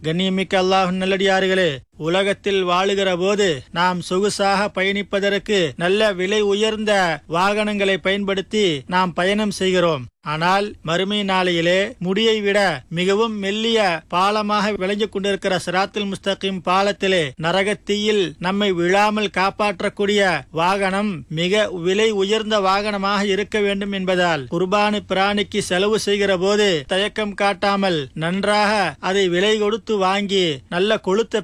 கண்ணியமிக்க அல்லாஹ் நல்லடியார்களே உலகத்தில் வாழுகிற போது நாம் சொகுசாக பயணிப்பதற்கு நல்ல விலை உயர்ந்த வாகனங்களை பயன்படுத்தி நாம் பயணம் செய்கிறோம் ஆனால் மறுமை நாளையிலே முடியை விட மிகவும் மெல்லிய பாலமாக விளங்கிக் கொண்டிருக்கிற சிராத்துல் முஸ்தகிம் பாலத்திலே நரகத்தீயில் நம்மை விழாமல் காப்பாற்றக்கூடிய வாகனம் மிக விலை உயர்ந்த வாகனமாக இருக்க வேண்டும் என்பதால் குர்பானி பிராணிக்கு செலவு செய்கிற போது தயக்கம் காட்டாமல் நன்றாக அதை விலை கொடுத்து வாங்கி நல்ல கொளுத்த